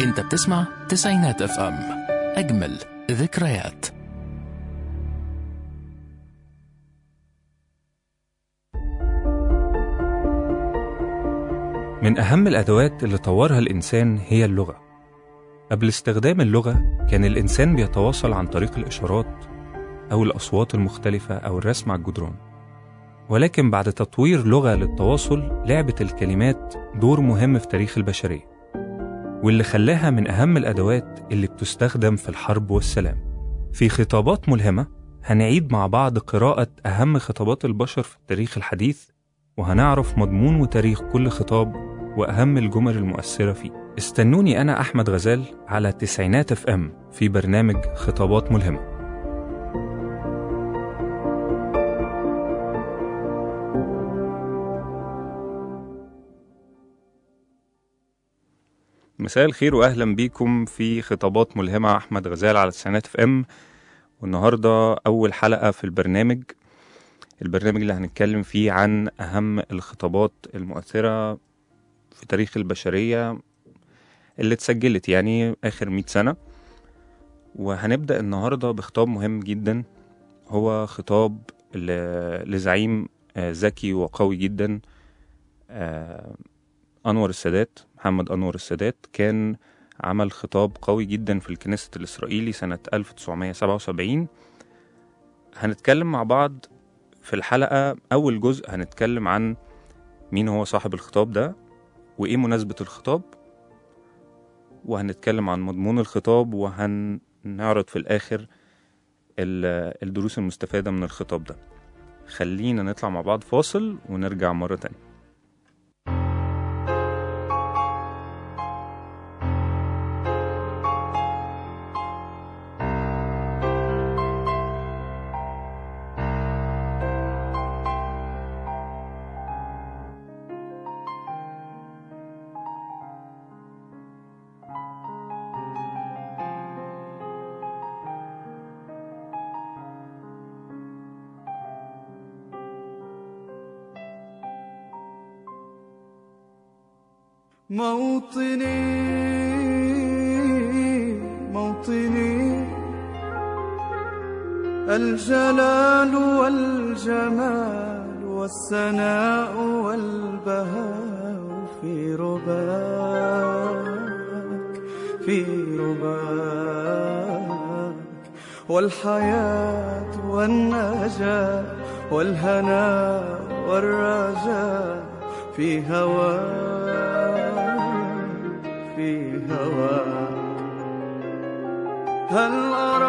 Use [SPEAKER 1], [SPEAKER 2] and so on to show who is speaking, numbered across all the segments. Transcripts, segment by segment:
[SPEAKER 1] انت بتسمع تسعينات اف ام اجمل ذكريات
[SPEAKER 2] من أهم الأدوات اللي طورها الإنسان هي اللغة قبل استخدام اللغة كان الإنسان بيتواصل عن طريق الإشارات أو الأصوات المختلفة أو الرسم على الجدران ولكن بعد تطوير لغة للتواصل لعبت الكلمات دور مهم في تاريخ البشرية واللي خلاها من أهم الأدوات اللي بتستخدم في الحرب والسلام في خطابات ملهمة هنعيد مع بعض قراءة أهم خطابات البشر في التاريخ الحديث وهنعرف مضمون وتاريخ كل خطاب وأهم الجمل المؤثرة فيه استنوني أنا أحمد غزال على تسعينات اف ام في برنامج خطابات ملهمة مساء الخير واهلا بيكم في خطابات ملهمه احمد غزال على تسعينات اف ام والنهارده اول حلقه في البرنامج البرنامج اللي هنتكلم فيه عن اهم الخطابات المؤثره في تاريخ البشريه اللي اتسجلت يعني اخر 100 سنه وهنبدا النهارده بخطاب مهم جدا هو خطاب ل- لزعيم آه، ذكي وقوي جدا آه، أنور السادات محمد أنور السادات كان عمل خطاب قوي جدا في الكنيست الإسرائيلي سنة 1977 هنتكلم مع بعض في الحلقة أول جزء هنتكلم عن مين هو صاحب الخطاب ده وإيه مناسبة الخطاب وهنتكلم عن مضمون الخطاب وهنعرض في الآخر ال- الدروس المستفادة من الخطاب ده خلينا نطلع مع بعض فاصل ونرجع مرة تانية
[SPEAKER 3] موطني موطني الجلال والجمال والسناء والبهاء في رباك في رباك والحياة والنجاة والهناء والرجاء في هواك في هواك هل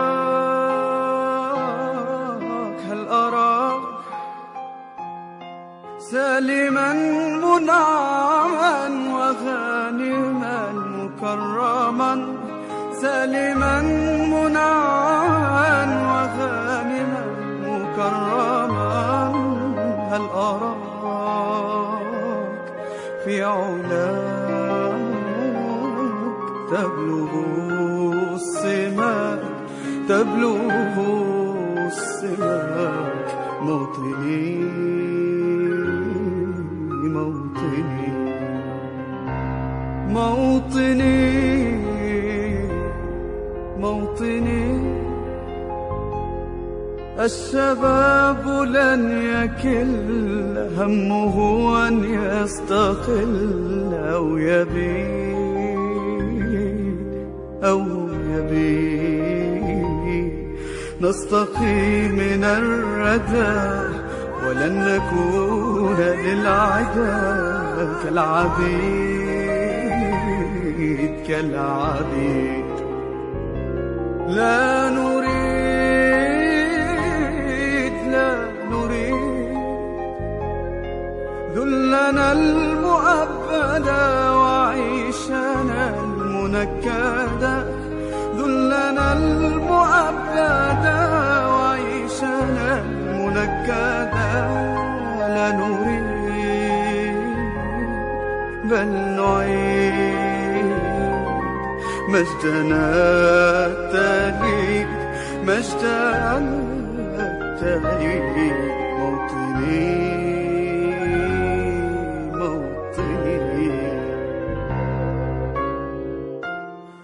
[SPEAKER 3] أراك هل أراك سالما منعما وغانما مكرما سالما منعما وغانما مكرما هل أراك في علاك تبلغ السماك تبلغ السماك موطني موطني موطني موطني الشباب لن يكل همه أن يستقل أو يبيد أو يبيد نستقي من الردى ولن نكون للعدا كالعبيد كالعبيد لا نريد لا نريد ذلنا المؤبدا وعيشنا المنكدا ذلنا المؤبدا وعيشنا المنكدا لا نريد بل نعيد مجدنا التليد مجدنا التليد موطني موطني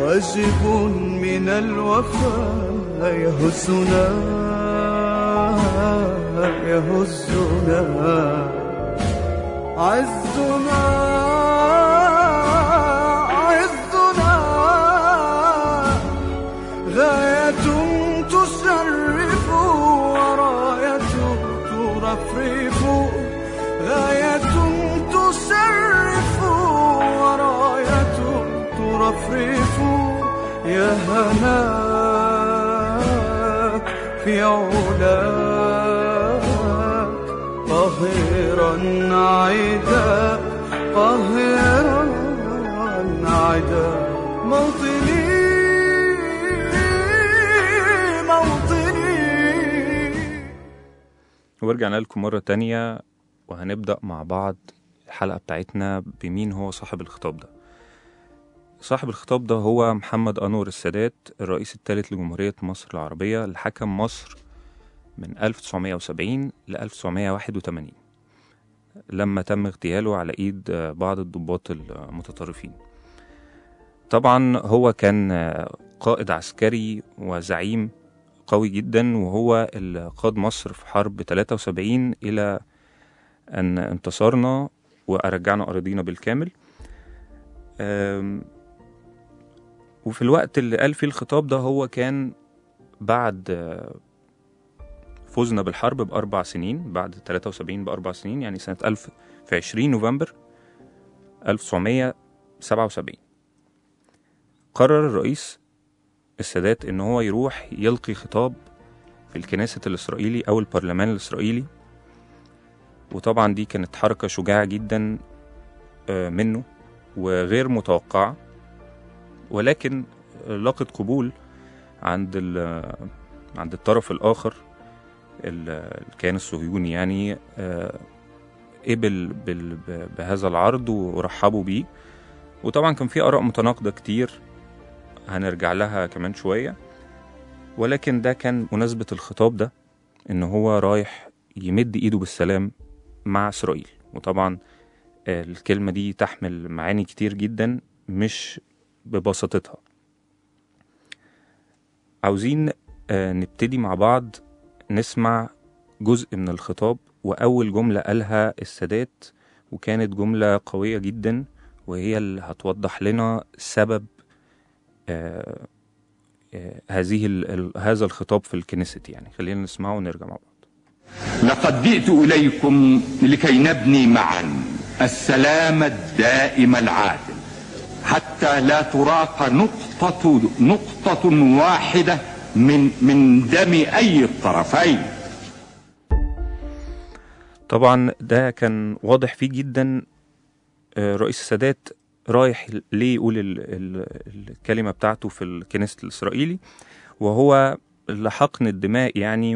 [SPEAKER 3] واجب من الوفاء يهزنا يهزنا عزنا عزنا غاية تشرف وراية ترفرف غاية تشرف وراية ترفرف يا هناك في علاك قاهرا عدا قاهرا عدا موطني موطني
[SPEAKER 2] ورجعنا لكم مرة تانية وهنبدأ مع بعض الحلقة بتاعتنا بمين هو صاحب الخطاب ده صاحب الخطاب ده هو محمد أنور السادات الرئيس الثالث لجمهورية مصر العربية اللي حكم مصر من 1970 ل 1981 لما تم اغتياله على إيد آه، بعض الضباط المتطرفين طبعا هو كان آه، قائد عسكري وزعيم قوي جدا وهو اللي قاد مصر في حرب 73 إلى أن انتصرنا ورجعنا أراضينا بالكامل أم، وفي الوقت اللي قال فيه الخطاب ده هو كان بعد آه، فوزنا بالحرب بأربع سنين بعد 73 بأربع سنين يعني سنة 1000 في 20 نوفمبر 1977 قرر الرئيس السادات إن هو يروح يلقي خطاب في الكنيسة الإسرائيلي أو البرلمان الإسرائيلي وطبعا دي كانت حركة شجاعة جدا آه، منه وغير متوقعة ولكن آه، لقت قبول عند ال- عند الطرف الآخر ال- الكيان الصهيوني يعني آه، قبل بال- ب- بهذا العرض ورحبوا بيه وطبعا كان في آراء متناقضة كتير هنرجع لها كمان شوية ولكن ده كان مناسبة الخطاب ده إن هو رايح يمد إيده بالسلام مع إسرائيل وطبعا آه، الكلمة دي تحمل معاني كتير جدا مش ببساطتها عاوزين آه، نبتدي مع بعض نسمع جزء من الخطاب وأول جملة قالها السادات وكانت جملة قوية جدا وهي اللي هتوضح لنا سبب آه، آه، هذه ال- ال- هذا الخطاب في الكنيست يعني خلينا نسمعه ونرجع مع بعض
[SPEAKER 4] لقد جئت إليكم لكي نبني معا السلام الدائم العادل حتى لا تراق نقطة نقطة واحدة من من دم أي الطرفين
[SPEAKER 2] طبعا ده كان واضح فيه جدا آه، رئيس السادات رايح ليه يقول ال- ال- الكلمة بتاعته في الكنيسة الإسرائيلي وهو لحقن الدماء يعني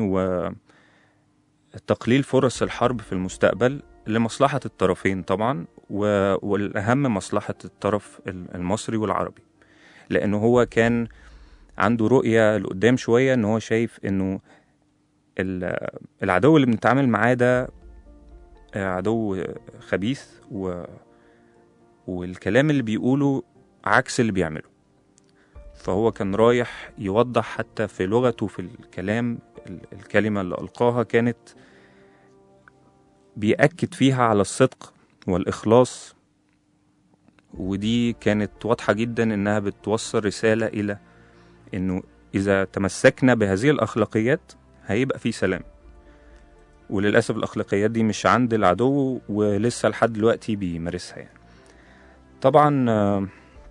[SPEAKER 2] وتقليل فرص الحرب في المستقبل لمصلحة الطرفين طبعا و- والأهم مصلحة الطرف ال- المصري والعربي لأنه هو كان عنده رؤية لقدام شوية إن هو شايف إنه ال- العدو اللي بنتعامل معاه ده عدو خبيث و... والكلام اللي بيقوله عكس اللي بيعمله فهو كان رايح يوضح حتى في لغته في الكلام ال- الكلمة اللي ألقاها كانت بيأكد فيها على الصدق والإخلاص ودي كانت واضحة جدا إنها بتوصل رسالة إلى إنه إذا تمسكنا بهذه الأخلاقيات هيبقى في سلام وللأسف الأخلاقيات دي مش عند العدو ولسه لحد دلوقتي بيمارسها يعني طبعا آه،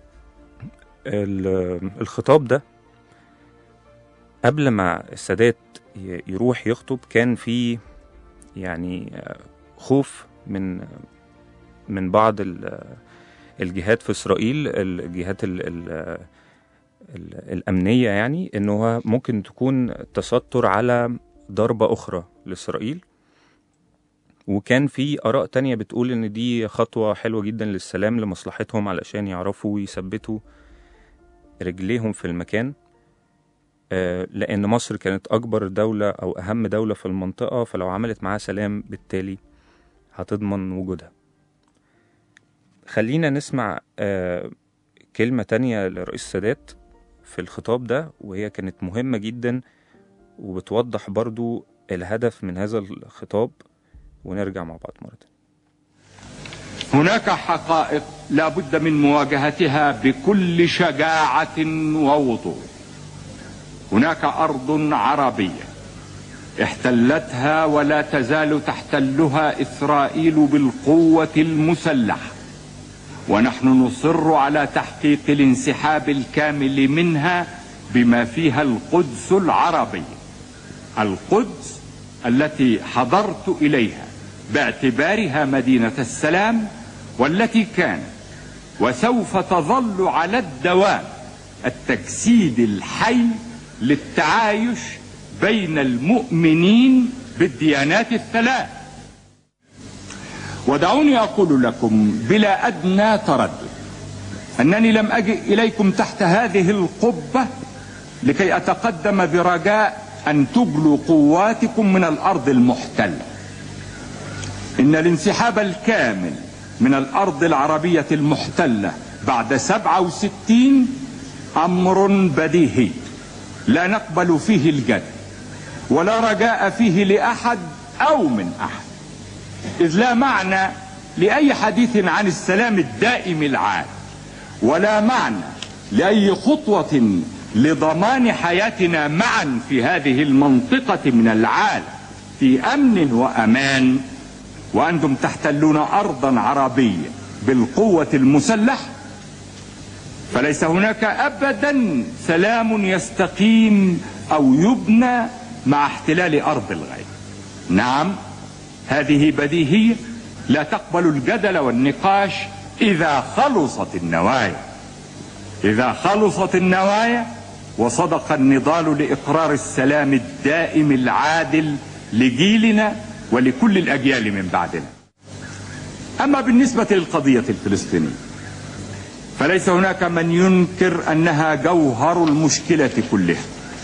[SPEAKER 2] ال- الخطاب ده قبل ما السادات ي- يروح يخطب كان في يعني آه، خوف من من بعض ال- الجهات في إسرائيل الجهات ال ال ال الأمنية يعني إنه هو ممكن تكون تستر على ضربة أخرى لإسرائيل وكان في آراء تانية بتقول إن دي خطوة حلوة جدا للسلام لمصلحتهم علشان يعرفوا يثبتوا رجليهم في المكان آه، لأن مصر كانت أكبر دولة أو أهم دولة في المنطقة فلو عملت معاها سلام بالتالي هتضمن وجودها خلينا نسمع آه، كلمة تانية لرئيس السادات في الخطاب ده وهي كانت مهمة جدا وبتوضح برضو الهدف من هذا الخطاب ونرجع مع بعض مرة تانية
[SPEAKER 4] هناك حقائق لا بد من مواجهتها بكل شجاعة ووضوح هناك أرض عربية احتلتها ولا تزال تحتلها إسرائيل بالقوة المسلحة ونحن نصر على تحقيق الانسحاب الكامل منها بما فيها القدس العربية القدس التي حضرت إليها باعتبارها مدينة السلام والتي كانت وسوف تظل على الدوام التجسيد الحي للتعايش بين المؤمنين بالديانات الثلاث ودعوني أقول لكم بلا أدنى تردد أنني لم أجئ إليكم تحت هذه القبة لكي أتقدم برجاء أن تجلوا قواتكم من الأرض المحتلة إن الانسحاب الكامل من الأرض العربية المحتلة بعد سبعة وستين أمر بديهي لا نقبل فيه الجد ولا رجاء فيه لأحد أو من أحد إذ لا معنى لأي حديث عن السلام الدائم العام ولا معنى لأي خطوة لضمان حياتنا معا في هذه المنطقة من العالم في أمن وأمان وأنتم تحتلون أرضا عربية بالقوة المسلحة فليس هناك أبدا سلام يستقيم أو يبنى مع احتلال أرض الغير نعم هذه بديهية لا تقبل الجدل والنقاش إذا خلصت النوايا إذا خلصت النوايا وصدق النضال لإقرار السلام الدائم العادل لجيلنا ولكل الأجيال من بعدنا أما بالنسبة للقضية الفلسطينية فليس هناك من ينكر أنها جوهر المشكلة كلها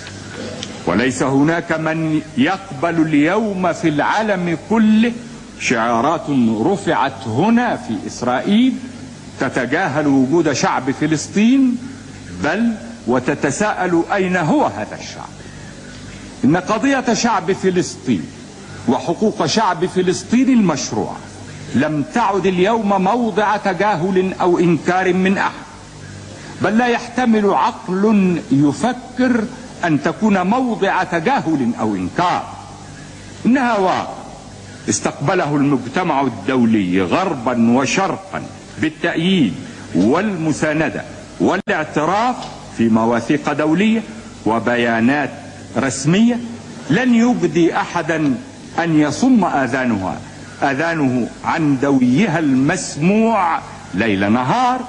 [SPEAKER 4] وليس هناك من يقبل اليوم في العالم كله شعارات رفعت هنا في إسرائيل تتجاهل وجود شعب فلسطين بل وتتساءل أين هو هذا الشعب إن قضية شعب فلسطين وحقوق شعب فلسطين المشروعة لم تعد اليوم موضع تجاهل أو إنكار من أحد بل لا يحتمل عقل يفكر أن تكون موضع تجاهل أو إنكار إنها واقع استقبله المجتمع الدولي غربا وشرقا بالتأييد والمساندة والاعتراف في مواثيق دولية وبيانات رسمية لن يجدي أحدا أن يصم آذانها آذانه عن دويها المسموع ليل نهار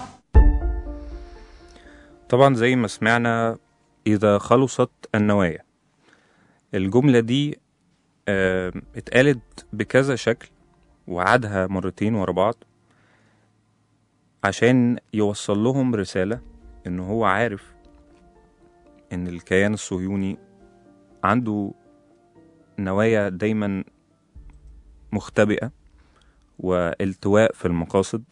[SPEAKER 2] طبعا زي ما سمعنا إذا خلصت النوايا الجملة دي آه، اتقالت بكذا شكل وعادها مرتين ورا بعض عشان يوصل لهم رسالة إن هو عارف إن الكيان الصهيوني عنده نوايا دايما مختبئة والتواء في المقاصد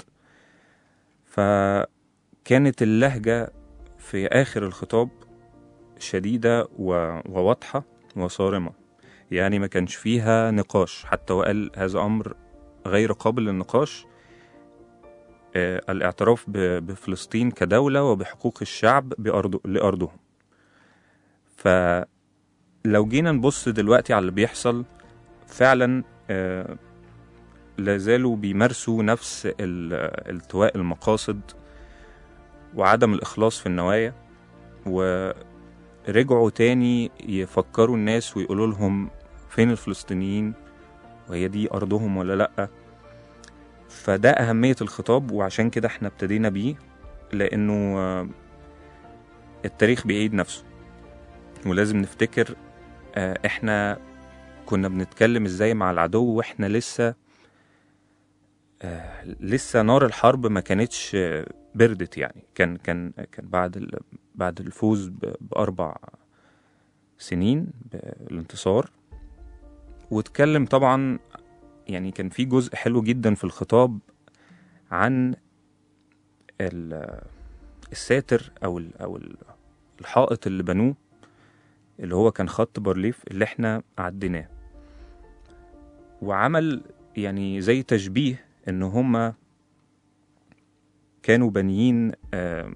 [SPEAKER 2] فكانت اللهجة في آخر الخطاب شديدة و- وواضحة وصارمة يعني ما كانش فيها نقاش حتى وقال هذا أمر غير قابل للنقاش آه، الاعتراف ب- بفلسطين كدولة وبحقوق الشعب بأرض لأرضهم فلو جينا نبص دلوقتي على اللي بيحصل فعلا آه، لازالوا بيمارسوا نفس ال- التواء المقاصد وعدم الإخلاص في النوايا ورجعوا تاني يفكروا الناس ويقولوا لهم فين الفلسطينيين وهي دي أرضهم ولا لأ فده أهمية الخطاب وعشان كده احنا ابتدينا بيه لأنه آه، التاريخ بيعيد نفسه ولازم نفتكر آه، احنا كنا بنتكلم ازاي مع العدو واحنا لسه آه، لسه نار الحرب ما كانتش آه، بردت يعني كان كان كان بعد ال- بعد الفوز ب- بأربع سنين بالانتصار واتكلم طبعا يعني كان في جزء حلو جدا في الخطاب عن ال- الساتر او ال او ال- الحائط اللي بنوه اللي هو كان خط بارليف اللي احنا عديناه وعمل يعني زي تشبيه ان هما كانوا بانيين آه،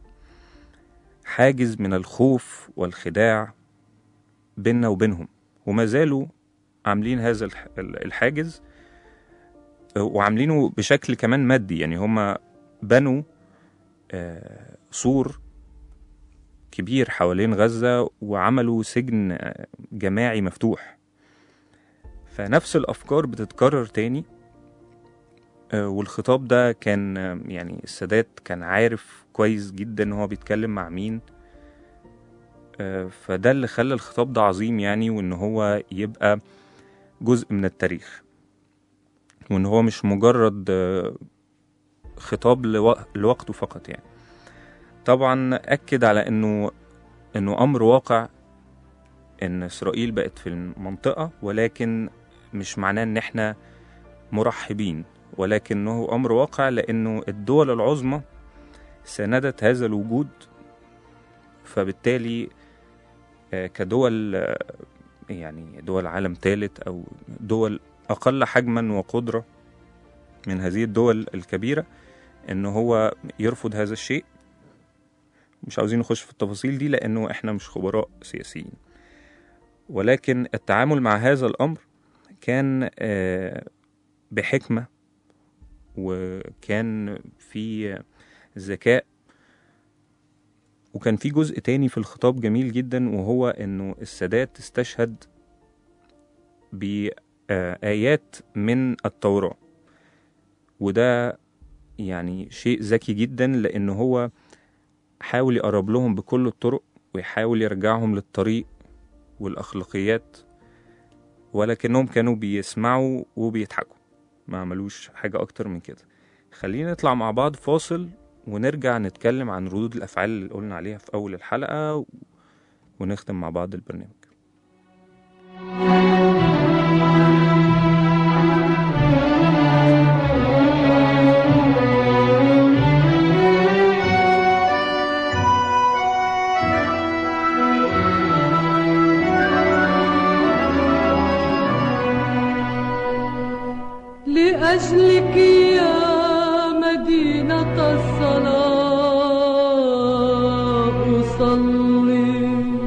[SPEAKER 2] حاجز من الخوف والخداع بيننا وبينهم وما زالوا عاملين هذا الح- الحاجز آه، وعاملينه بشكل كمان مادي يعني هما بنوا آه، سور كبير حوالين غزة وعملوا سجن آه، جماعي مفتوح فنفس الأفكار بتتكرر تاني آه، والخطاب ده كان آه، يعني السادات كان عارف كويس جدا ان هو بيتكلم مع مين آه، فده اللي خلى الخطاب ده عظيم يعني وان هو يبقى جزء من التاريخ وان هو مش مجرد آه، خطاب لو- لوقته فقط يعني طبعا اكد على انه انه امر واقع ان اسرائيل بقت في المنطقه ولكن مش معناه ان احنا مرحبين ولكنه امر واقع لانه الدول العظمى ساندت هذا الوجود فبالتالي آه، كدول آه، يعني دول عالم ثالث او دول اقل حجما وقدره من هذه الدول الكبيره ان هو يرفض هذا الشيء مش عاوزين نخش في التفاصيل دي لانه احنا مش خبراء سياسيين ولكن التعامل مع هذا الامر كان آه، بحكمه وكان في ذكاء وكان في جزء تاني في الخطاب جميل جدا وهو انه السادات استشهد بآيات من التوراة وده يعني شيء ذكي جدا لأنه هو حاول يقرب لهم بكل الطرق ويحاول يرجعهم للطريق والأخلاقيات ولكنهم كانوا بيسمعوا وبيضحكوا ما عملوش حاجة أكتر من كده خلينا نطلع مع بعض فاصل ونرجع نتكلم عن ردود الأفعال اللي قلنا عليها في أول الحلقة و... ونختم مع بعض البرنامج
[SPEAKER 5] لأجلك يا مدينة الصلاة أصلي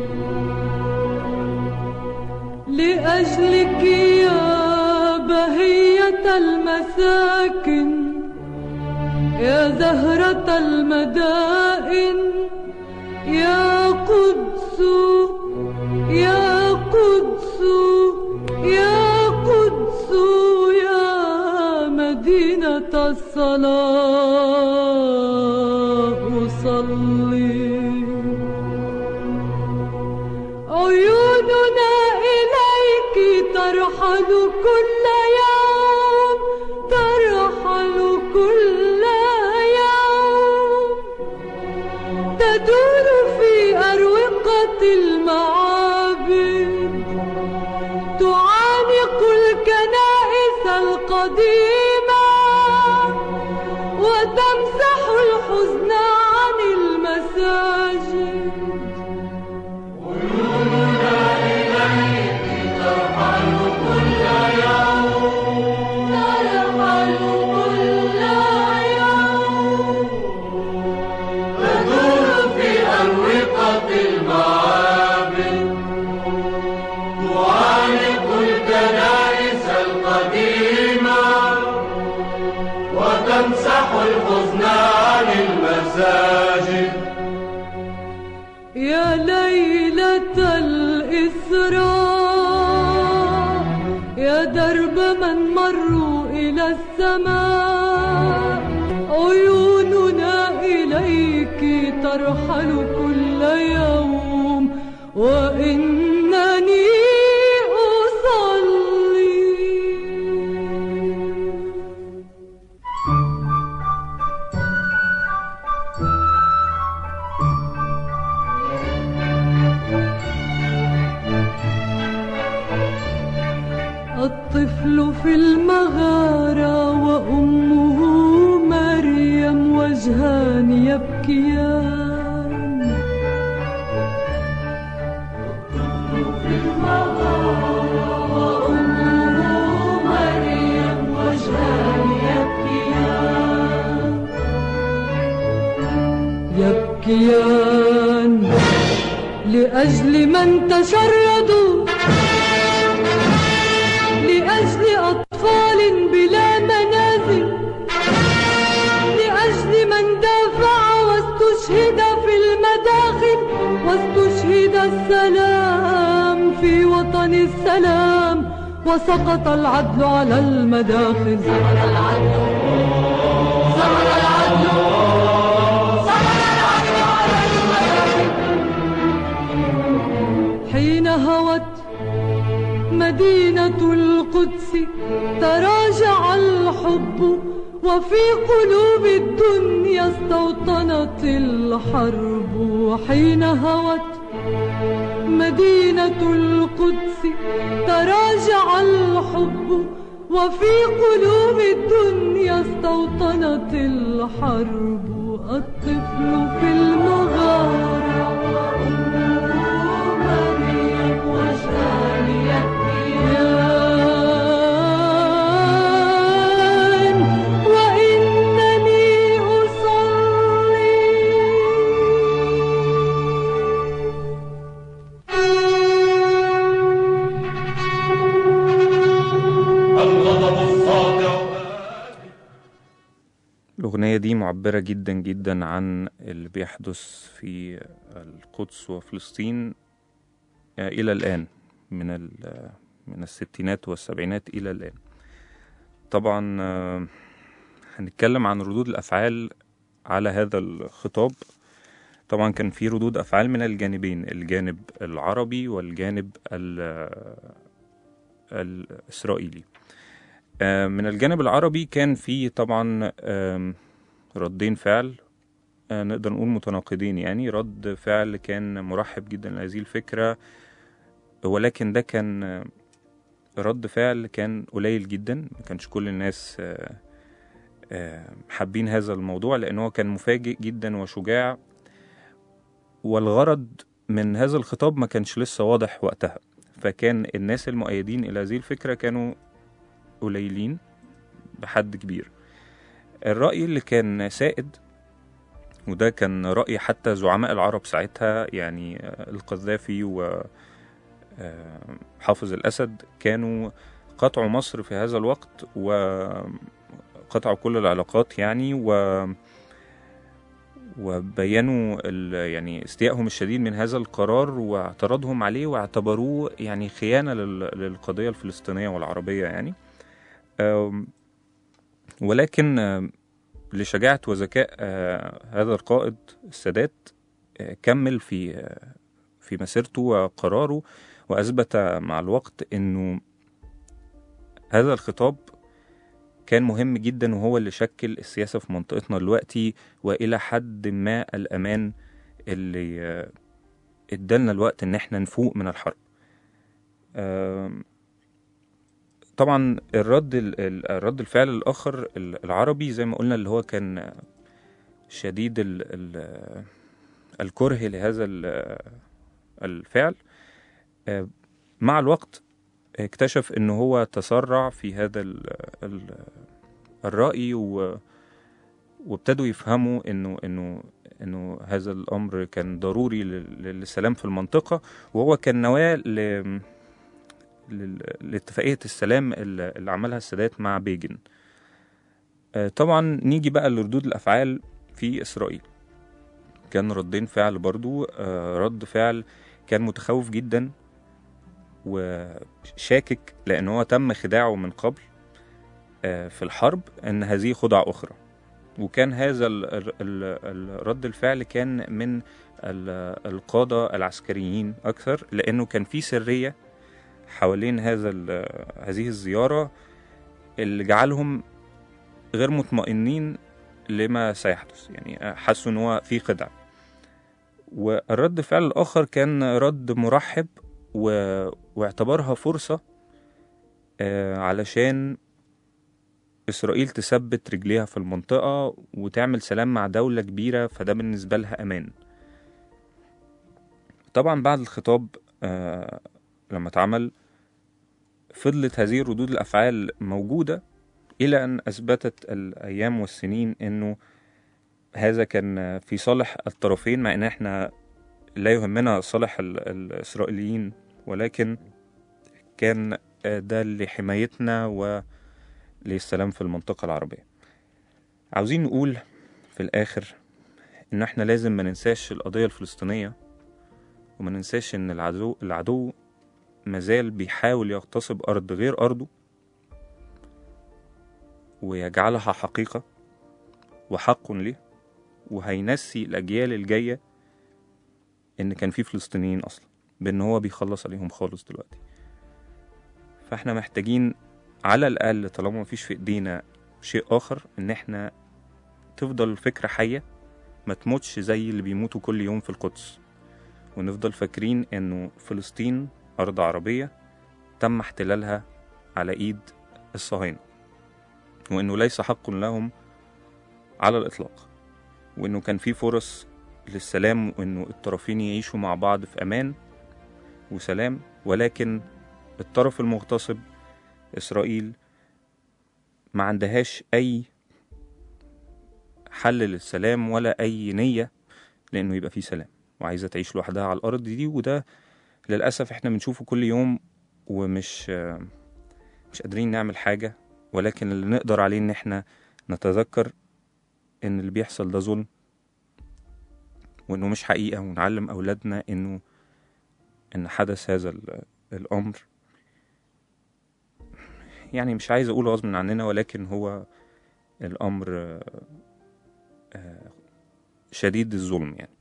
[SPEAKER 5] لأجلك يا بهية المساكن يا زهرة المدائن يا قدس يا قدس يا قدس يا مدينة الصلاة أصلي عيوننا إليك ترحل كل يوم ترحل كل يوم تدور في أروقة المعابد تعانق الكنائس القديمة وتمسح الحزن عن المساجد ترحل كل يوم تدور في أروقة المعابد تعانق الكنائس القديمة وتمسح الحزن عن المساجد يا ليلة الإسراء يا درب من مروا إلى السماء عيوننا إليك ترحل كل يوم وإنني أصلي الطفل في المغارة وأمه مريم وجهان يبكي يبكيان يبكيان لأجل من تشردوا لأجل أطفال بلا منازل لأجل من دافع واستشهد في المداخل واستشهد السلام في وطن السلام وسقط العدل على المداخل سقط العدل سقط العدل سقط العدل على المداخل حين هوت مدينة القدس تراجع الحب وفي قلوب الدنيا استوطنت الحرب حين هوت مدينة القدس تراجع الحب وفي قلوب الدنيا استوطنت الحرب الطفل في المغارة وأمه مريم وجهان يبكيان وإنني أصلي
[SPEAKER 2] الأغنية دي معبرة جدا جدا عن اللي بيحدث في القدس وفلسطين آه، إلى الآن من ال- من الستينات والسبعينات إلى الآن طبعا آه، هنتكلم عن ردود الأفعال على هذا الخطاب طبعا كان في ردود أفعال من الجانبين الجانب العربي والجانب ال- الإسرائيلي آه، من الجانب العربي كان في طبعا آم، ردين فعل آه، نقدر نقول متناقضين يعني رد فعل كان مرحب جدا لهذه الفكرة ولكن ده كان آه، رد فعل كان قليل جدا ما كانش كل الناس آه، آه، حابين هذا الموضوع لأنه كان مفاجئ جدا وشجاع والغرض من هذا الخطاب ما كانش لسه واضح وقتها فكان الناس المؤيدين إلى هذه الفكرة كانوا قليلين بحد كبير الرأي اللي كان سائد وده كان رأي حتى زعماء العرب ساعتها يعني آه، القذافي و آه، حافظ الأسد كانوا قطعوا مصر في هذا الوقت وقطعوا كل العلاقات يعني و وبينوا ال- يعني استيائهم الشديد من هذا القرار واعتراضهم عليه واعتبروه يعني خيانة لل- للقضية الفلسطينية والعربية يعني آم، ولكن آم، لشجاعة وذكاء آه، هذا القائد السادات آه، كمل في آه، في مسيرته وقراره وأثبت مع الوقت إنه هذا الخطاب كان مهم جدا وهو اللي شكل السياسة في منطقتنا دلوقتي وإلى حد ما الأمان اللي آه، ادالنا الوقت إن احنا نفوق من الحرب آم، طبعا الرد ال- ال- الرد الفعل الآخر ال- العربي زي ما قلنا اللي هو كان شديد ال ال الكره لهذا ال- الفعل آه، مع الوقت اكتشف ان هو تسرع في هذا ال ال الرأي و وابتدوا يفهموا انه انه انه هذا الامر كان ضروري لل- للسلام في المنطقه وهو كان نواه ل لل- لاتفاقيه السلام اللي اللي عملها السادات مع بيجن آه، طبعا نيجي بقى لردود الافعال في اسرائيل كان ردين فعل برضو آه، رد فعل كان متخوف جدا وشاكك لان هو تم خداعه من قبل آه، في الحرب ان هذه خدعة اخرى وكان هذا ال- ال- ال- الرد الفعل كان من ال- القادة العسكريين اكثر لانه كان في سرية حوالين هذا ال- هذه الزيارة اللي جعلهم غير مطمئنين لما سيحدث يعني حسوا ان هو في خدعة والرد الفعل الاخر كان رد مرحب و... واعتبرها فرصة آه، علشان إسرائيل تثبت رجليها في المنطقة وتعمل سلام مع دولة كبيرة فده بالنسبة لها أمان طبعا بعد الخطاب آه لما اتعمل فضلت هذه ردود الأفعال موجودة إلى أن أثبتت الأيام والسنين أنه هذا كان في صالح الطرفين مع أن احنا لا يهمنا صالح ال- الإسرائيليين ولكن كان آه، ده لحمايتنا وللسلام في المنطقة العربية عاوزين نقول في الآخر إن احنا لازم ما ننساش القضية الفلسطينية وما ننساش إن العدو العدو مازال بيحاول يغتصب أرض غير أرضه ويجعلها حقيقة وحق له وهينسي الأجيال الجاية إن كان في فلسطينيين أصلا بإن هو بيخلص عليهم خالص دلوقتي فإحنا محتاجين على الأقل طالما مفيش في إيدينا شيء آخر إن إحنا تفضل الفكرة حية ما تموتش زي اللي بيموتوا كل يوم في القدس ونفضل فاكرين إنه فلسطين أرض عربية تم احتلالها على إيد الصهاينة وإنه ليس حق لهم على الإطلاق وإنه كان في فرص للسلام وإنه الطرفين يعيشوا مع بعض في أمان وسلام ولكن الطرف المغتصب إسرائيل ما عندهاش أي حل للسلام ولا أي نية لأنه يبقى فيه سلام وعايزة تعيش لوحدها على الأرض دي وده للأسف إحنا بنشوفه كل يوم ومش مش قادرين نعمل حاجة ولكن اللي نقدر عليه إن إحنا نتذكر إن اللي بيحصل ده ظلم وإنه مش حقيقة ونعلم أولادنا إنه إن حدث هذا ال- الأمر يعني مش عايز أقول غصب عننا ولكن هو الأمر آه، آه، شديد الظلم يعني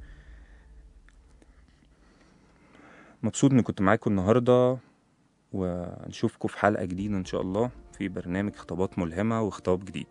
[SPEAKER 2] مبسوط إني كنت معاكم النهاردة ونشوفكم في حلقة جديدة إن شاء الله في برنامج خطابات ملهمة وخطاب جديد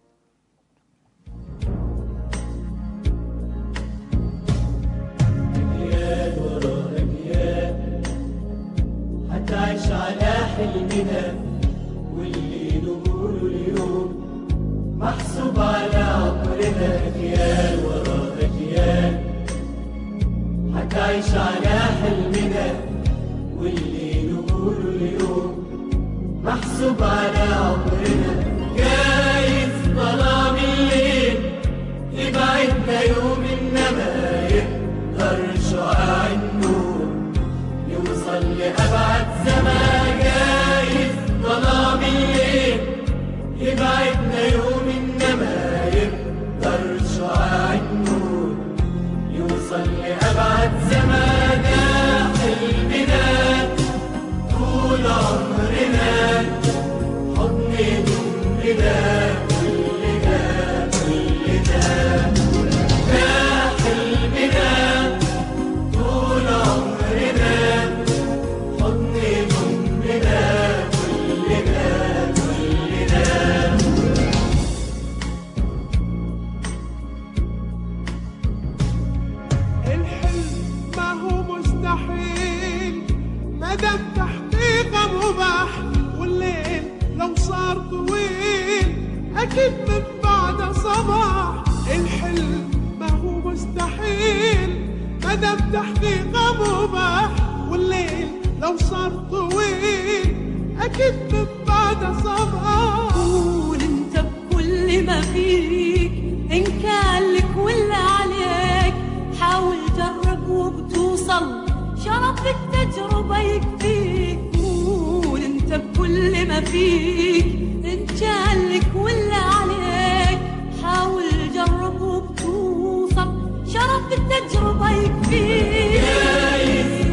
[SPEAKER 6] هتعيش على حلمنا واللي نقوله اليوم محسوب على عمرنا أجيال ورا أجيال هتعيش على حلمنا واللي نقوله اليوم محسوب على عمرنا جايز ظلام الليل يبعدنا يوم إنما يقدر شعاع النور يوصل لأبعد زمان جايز ظلام الليل يبعدنا يوم إنما يقدر شعاع النور يوصل لأبعد زمان ده حلمنا طول عمرنا حضن ضمنا كلنا كلنا ده حلمنا طول عمرنا حضن ضمنا كلنا كلنا
[SPEAKER 3] الحلم ما هو مستحيل ما دام تحقيقه مباح والليل لو صار طويل اكيد من بعد صباح الحلم ما هو مستحيل ما دام تحقيقه مباح والليل لو صار طويل اكيد من بعد صباح
[SPEAKER 5] قول انت بكل ما فيك ان كان لك ولا عليك حاول جرب وبتوصل شرف التجربة يكفيك قول انت بكل ما فيك ان كان لك ولا عليك حاول جرب وبتوصل شرف التجربة يكفيك
[SPEAKER 6] جايز